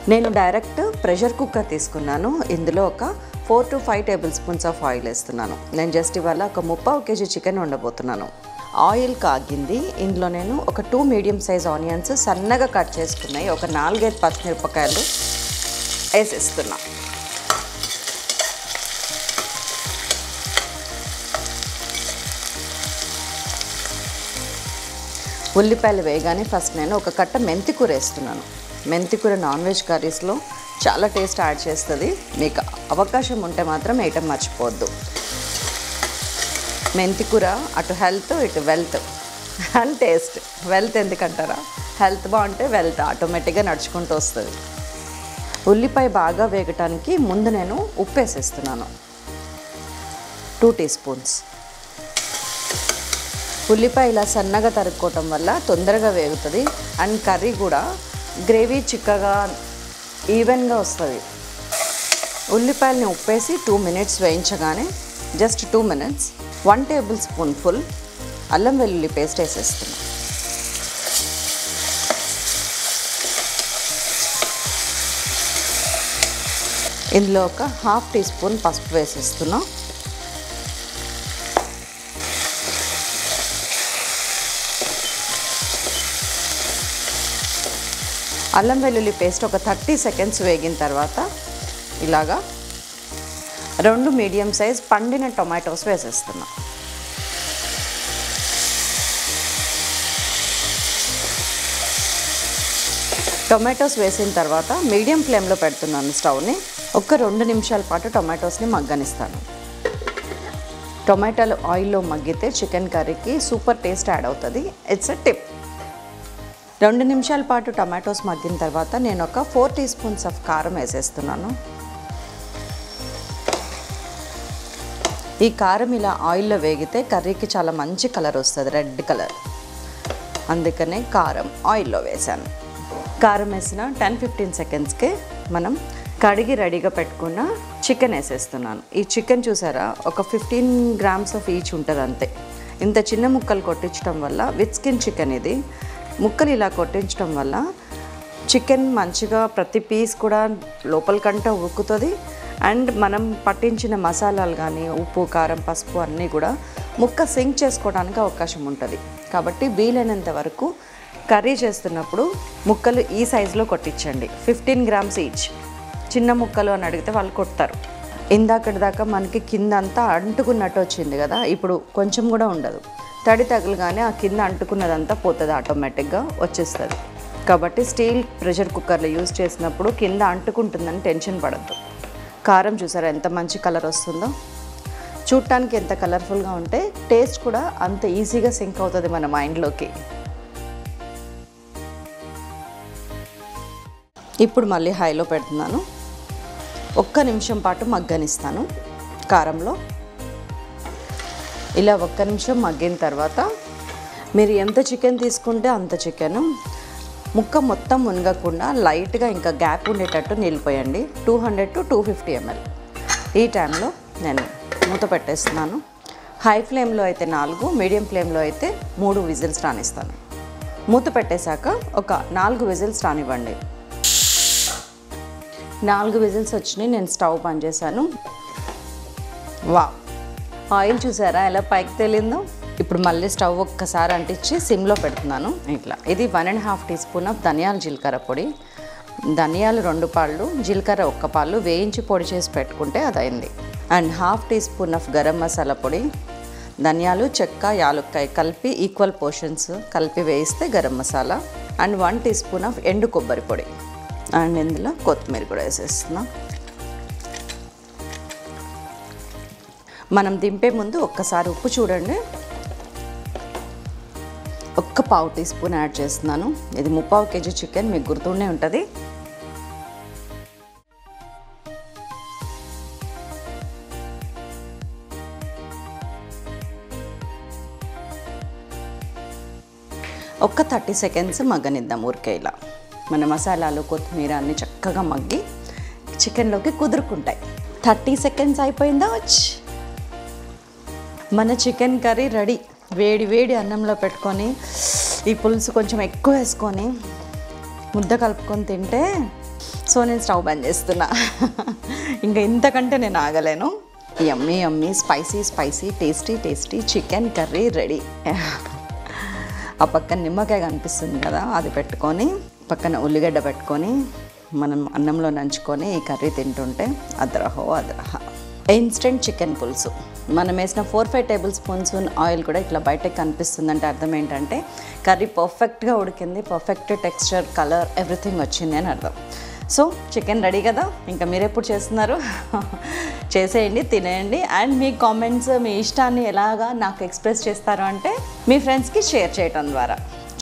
నేను direct pressure cooker తీసుకున్నాను ఇందులో ఒక four to five tablespoons of oil వేస్తున్నాను నేను జస్ట్ ఇవాళ ఒక ముప్పావు కేజీ చికెన్ వండబోతున్నాను ఆయిల్ కాగింది ఇందులో నేను ఒక టూ మీడియం సైజ్ ఆనియన్స్ సన్నగా కట్ చేసుకున్నాయి ఒక నాలుగైదు పచ్చిమిరపకాయలు వేసేస్తున్నా ఉల్లిపాయలు వేయగానే ఫస్ట్ నేను ఒక కట్ట మెంతి కూర వేస్తున్నాను మెంతి కూర నాన్ వెజ్ కర్రీస్లో చాలా టేస్ట్ యాడ్ చేస్తుంది మీకు అవకాశం ఉంటే మాత్రం వేయటం మర్చిపోవద్దు మెంతి కూర అటు హెల్త్ ఇటు వెల్త్ అండ్ టేస్ట్ వెల్త్ ఎందుకంటారా హెల్త్ బాగుంటే వెల్త్ ఆటోమేటిక్గా నడుచుకుంటూ వస్తుంది ఉల్లిపాయ బాగా వేగటానికి ముందు నేను ఉప్పు వేసేస్తున్నాను టూ టీ స్పూన్స్ ఉల్లిపాయ ఇలా సన్నగా తరుక్కోవటం వల్ల తొందరగా వేగుతుంది అండ్ కర్రీ కూడా గ్రేవీ చిక్కగా ఈవెన్గా వస్తుంది ఉల్లిపాయలని ఉప్పేసి టూ మినిట్స్ వేయించగానే just two minutes one tablespoon full అల్లం వెల్లుల్లి పేస్ట్ వేసేస్తున్నాం ఇందులో ఒక హాఫ్ టీ స్పూన్ పసుపు వేసేస్తున్నాం అల్లం వెల్లుల్లి పేస్ట్ ఒక థర్టీ సెకండ్స్ వేగిన తర్వాత ఇలాగా రెండు మీడియం సైజ్ పండిన టొమాటోస్ వేసేస్తున్నాం టొమాటోస్ వేసిన తర్వాత మీడియం ఫ్లేమ్లో పెడుతున్నాను స్టవ్ని ఒక రెండు నిమిషాల పాటు టొమాటోస్ని మగ్గనిస్తాను టొమాటోలు ఆయిల్లో మగ్గితే చికెన్ కర్రీకి సూపర్ టేస్ట్ యాడ్ అవుతుంది ఇట్స్ ఎ టిప్ రెండు నిమిషాల పాటు టమాటోస్ మగ్గిన తర్వాత నేను ఒక ఫోర్ టీ స్పూన్స్ ఆఫ్ కారం వేసేస్తున్నాను ఈ కారం ఇలా ఆయిల్లో వేగితే కర్రీకి చాలా మంచి కలర్ వస్తుంది రెడ్ కలర్ అందుకనే కారం ఆయిల్లో వేసాను కారం వేసిన టెన్ ఫిఫ్టీన్ సెకండ్స్కే మనం కడిగి రెడీగా పెట్టుకున్న చికెన్ వేసేస్తున్నాను ఈ చికెన్ చూసారా ఒక ఫిఫ్టీన్ గ్రామ్స్ ఆఫ్ ఈచ్ ఉంటుంది అంతే ఇంత చిన్న ముక్కలు కొట్టించడం వల్ల విత్ స్కిన్ చికెన్ ఇది ముక్కలు ఇలా కొట్టించడం వల్ల చికెన్ మంచిగా ప్రతి పీస్ కూడా లోపలికంటే ఉక్కుతుంది అండ్ మనం పట్టించిన మసాలాలు కానీ ఉప్పు కారం పసుపు అన్నీ కూడా ముక్క సింక్ చేసుకోవడానికి అవకాశం ఉంటుంది కాబట్టి వీలైనంత వరకు కర్రీ చేస్తున్నప్పుడు ముక్కలు ఈ సైజులో కొట్టించండి ఫిఫ్టీన్ గ్రామ్స్ ఈచ్ చిన్న ముక్కలు అని అడిగితే వాళ్ళు కొడతారు ఇందాకటి దాకా మనకి కింద అంతా అంటుకున్నట్టు వచ్చింది కదా ఇప్పుడు కొంచెం కూడా ఉండదు తడి తగలగానే ఆ కింద అంటుకున్నదంతా పోతుంది ఆటోమేటిక్గా వచ్చేస్తుంది కాబట్టి స్టీల్ ప్రెషర్ కుక్కర్లో యూజ్ చేసినప్పుడు కింద అంటుకుంటుందని టెన్షన్ పడద్దు కారం చూసారా ఎంత మంచి కలర్ వస్తుందో చూడటానికి ఎంత కలర్ఫుల్గా ఉంటే టేస్ట్ కూడా అంత ఈజీగా సింక్ అవుతుంది మన మైండ్లోకి ఇప్పుడు మళ్ళీ హైలో పెడుతున్నాను ఒక్క నిమిషం పాటు మగ్గనిస్తాను కారంలో ఇలా ఒక్క నిమిషం మగ్గిన తర్వాత మీరు ఎంత చికెన్ తీసుకుంటే అంత చికెన్ ముక్క మొత్తం మునగకుండా లైట్గా ఇంకా గ్యాప్ ఉండేటట్టు నిలిపోయండి two hundred to two fifty ML ఈ టైంలో నేను మూత పెట్టేస్తున్నాను హై ఫ్లేమ్లో అయితే నాలుగు మీడియం ఫ్లేమ్లో అయితే మూడు విజిల్స్ రానిస్తాను మూత పెట్టేశాక ఒక నాలుగు విజిల్స్ రానివ్వండి నాలుగు విజిల్స్ వచ్చినాయి నేను స్టవ్ బంద్ చేశాను వా ఆయిల్ చూసారా ఎలా పైకి తేలిందో ఇప్పుడు మళ్ళీ స్టవ్ ఒక్కసారి అంటించి సిమ్లో పెడుతున్నాను ఇట్లా ఇది one and half teaspoon of ధనియాల జీలకర్ర పొడి ధనియాలు రెండు పాళ్ళు జీలకర్ర ఒక్క పాలు వేయించి పొడి చేసి పెట్టుకుంటే అది అయింది and half teaspoon of garam masala పొడి ధనియాలు చెక్క యాలుక్కాయ కలిపి ఈక్వల్ పోర్షన్స్ కలిపి వేయిస్తే garam masala and one teaspoon of ఎండు కొబ్బరి పొడి అండ్ ఇందులో కొత్తిమీర కూడా వేసేస్తున్నాం మనం దింపే ముందు ఒక్కసారి ఉప్పు చూడండి ఒక్క పావు టీ స్పూన్ యాడ్ చేస్తున్నాను ఇది ముప్పావు కేజీ చికెన్ మీకు గుర్తుండే ఉంటుంది ఒక్క థర్టీ సెకండ్స్ మగ్గనిద్దాం ఊరికే ఇలా మన మసాలాలు కొత్తిమీర అన్నీ చక్కగా మగ్గి చికెన్లోకి కుదురుకుంటాయి థర్టీ సెకండ్స్ అయిపోయిందా వచ్చి మన చికెన్ కర్రీ రెడీ వేడి వేడి అన్నంలో పెట్టుకొని ఈ పులుసు కొంచెం ఎక్కువ వేసుకొని ముద్ద కలుపుకొని తింటే సో నేను స్టవ్ బంద్ చేస్తున్నా ఇంకా ఇంతకంటే నేను ఆగలేను yummy yummy spicy spicy tasty tasty chicken curry ready ఆ పక్కన నిమ్మకాయ కనిపిస్తుంది కదా అది పెట్టుకొని పక్కన ఉల్లిగడ్డ పెట్టుకొని మనం అన్నంలో నంచుకొని ఈ కర్రీ తింటుంటే అద్రహో అద్రహ ఇన్స్టెంట్ చికెన్ పులుసు మనం వేసిన four five tablespoons oil కూడా ఇట్లా బయటకు కనిపిస్తుంది అంటే అర్థం ఏంటంటే కర్రీ పర్ఫెక్ట్గా ఉడికింది పర్ఫెక్ట్ టెక్స్చర్ కలర్ ఎవ్రీథింగ్ వచ్చింది అని అర్థం సో చికెన్ రెడీ కదా ఇంకా మీరు ఎప్పుడు చేస్తున్నారు చేసేయండి తినేయండి అండ్ మీ కామెంట్స్ మీ ఇష్టాన్ని ఎలాగా నాకు ఎక్స్ప్రెస్ చేస్తారు అంటే మీ ఫ్రెండ్స్కి షేర్ చేయటం ద్వారా